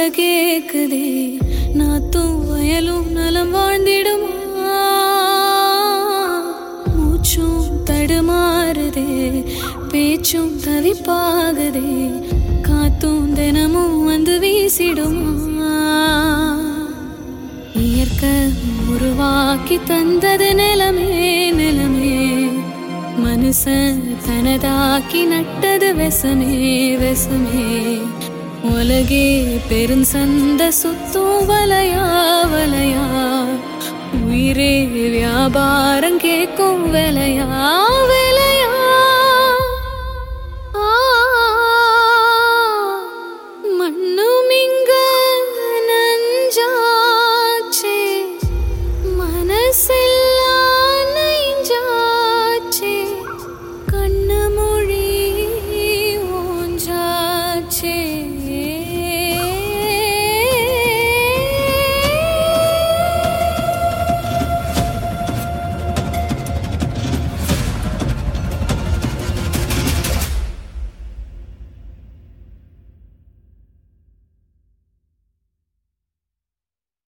கேக்குதே நாத்தும் வயலும் நலம் வாழ்ந்திடுமா மூச்சும் தடுமாறுதே பேச்சும் தவிப்பாகுதே காத்தும் தினமும் வந்து வீசிடுமா இயற்கை உருவாக்கி தந்தது நிலமே நிலமே மனுஷன் தனதாக்கி நட்டது வெசமே வெசமே உலகே பெருஞ்சந்த சுத்தும் வலையா வலையா உயிரே வியாபாரம் கேட்கும் விலையா